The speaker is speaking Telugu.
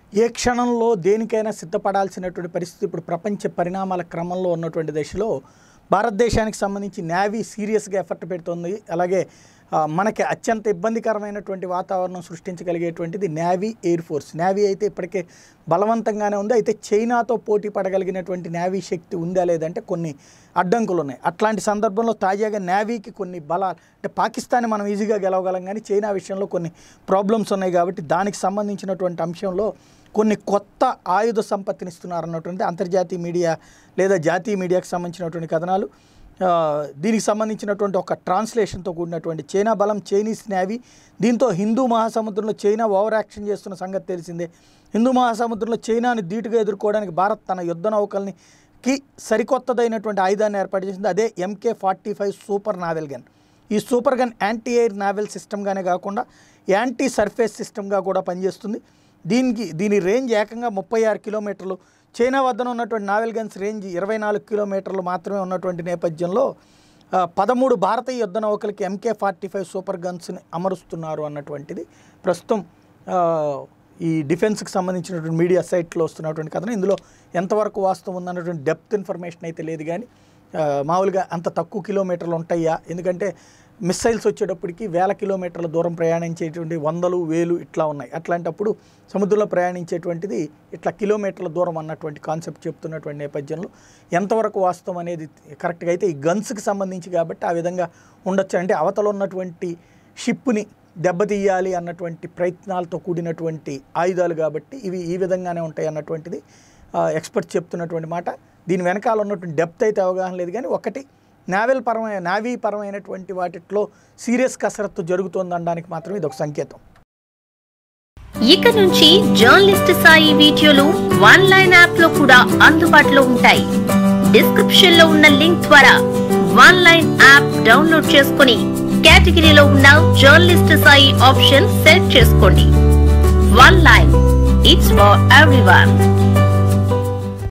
ఏ క్షణంలో దేనికైనా సిద్ధపడాల్సినటువంటి పరిస్థితి ఇప్పుడు ప్రపంచ పరిణామాల క్రమంలో ఉన్నటువంటి దశలో భారతదేశానికి సంబంధించి నేవీ సీరియస్గా ఎఫర్ట్ పెడుతుంది అలాగే ఆ, మనకి అత్యంత ఇబ్బందికరమైనటువంటి వాతావరణం సృష్టించగలిగేటువంటిది నేవీ ఎయిర్ ఫోర్స్ నేవీ అయితే ఇప్పటికే బలవంతంగానే ఉంది అయితే చైనాతో పోటీ పడగలిగినటువంటి నేవీ శక్తి ఉందా లేదంటే కొన్ని అడ్డంకులు ఉన్నాయి అట్లాంటి సందర్భంలో తాజాగా నేవీకి కొన్ని బలాలు అంటే పాకిస్తాన్ మనం ఈజీగా గెలవగలం కానీ చైనా విషయంలో కొన్ని ప్రాబ్లమ్స్ ఉన్నాయి కాబట్టి దానికి సంబంధించినటువంటి అంశంలో కొన్ని కొత్త ఆయుధ సంపత్తిని ఇస్తున్నారు అన్నటువంటి అంతర్జాతీయ మీడియా లేదా జాతీయ మీడియాకి సంబంధించినటువంటి కథనాలు ఆ, దీనికి సంబంధించినటువంటి ఒక ట్రాన్స్లేషన్తో కూడినటువంటి చైనా బలం చైనీస్ నేవీ దీంతో హిందూ మహాసముద్రంలో చైనా ఓవర్ యాక్షన్ చేస్తున్న సంగతి తెలిసిందే హిందూ మహాసముద్రంలో చైనాను ధీటుగా ఎదుర్కోవడానికి భారత్ తన యుద్ధ నౌకల్ని కి సరికొత్తదైనటువంటి ఆయుధాన్ని ఏర్పాటు చేసింది అదే MK forty five super naval gun ఈ super gun anti air naval సిస్టమ్గానే కాకుండా యాంటీ సర్ఫేస్ సిస్టమ్గా కూడా పనిచేస్తుంది దీనికి దీని రేంజ్ ఏకంగా ముప్పై ఆరు కిలోమీటర్లు చైనా వద్దన ఉన్నటువంటి నావెల్ గన్స్ రేంజ్ ఇరవై నాలుగు కిలోమీటర్లు మాత్రమే ఉన్నటువంటి నేపథ్యంలో ఆ, పదమూడు భారతీయ యుద్ధ నౌకలకి ఎంకే ఫార్టీ ఫైవ్ సూపర్ గన్స్ని అమరుస్తున్నారు అన్నటువంటిది ప్రస్తుతం ఆ, ఈ డిఫెన్స్కి సంబంధించినటువంటి మీడియా సైట్లో వస్తున్నటువంటి కథనం ఇందులో ఎంతవరకు వాస్తవం ఉందన్నటువంటి డెప్త్ ఇన్ఫర్మేషన్ అయితే లేదు కానీ ఆ, మామూలుగా అంత తక్కువ కిలోమీటర్లు ఉంటాయా ఎందుకంటే మిస్సైల్స్ వచ్చేటప్పటికి వేల కిలోమీటర్ల దూరం ప్రయాణించేటువంటి వందలు వేలు ఇట్లా ఉన్నాయి అట్లాంటప్పుడు సముద్రంలో ప్రయాణించేటువంటిది ఇట్లా కిలోమీటర్ల దూరం అన్నటువంటి కాన్సెప్ట్ చెప్తున్నటువంటి నేపథ్యంలో ఎంతవరకు వాస్తవం అనేది కరెక్ట్గా అయితే ఈ గన్స్కి సంబంధించి కాబట్టి ఆ విధంగా ఉండొచ్చు అంటే అవతల ఉన్నటువంటి షిప్ని దెబ్బతీయాలి అన్నటువంటి ప్రయత్నాలతో కూడినటువంటి ఆయుధాలు కాబట్టి ఇవి ఈ విధంగానే ఉంటాయి అన్నటువంటిది ఎక్స్పర్ట్ చెప్తున్నటువంటి మాట దీని వెనకాల ఉన్నటువంటి డెప్త్ అయితే అవగాహన లేదు కానీ ఒకటి నావెల్ పరమైన నావీ పరమైనటువంటి వాటిలో సీరియస్ కసరత్తు జరుగుతోందనడానికి మాత్రం ఇది ఒక సంకేతం ఇక నుంచి జర్నలిస్ట్ సాయి వీడియోలు వన్ లైన్ యాప్ లో కూడా అందుబాటులో ఉంటాయి డిస్క్రిప్షన్ లో ఉన్న లింక్ ద్వారా వన్ లైన్ యాప్ డౌన్లోడ్ చేసుకుని కేటగిరీలో ఉన్న జర్నలిస్ట్ సాయి ఆప్షన్ సెలెక్ట్ చేసుకోండి one line it's for everyone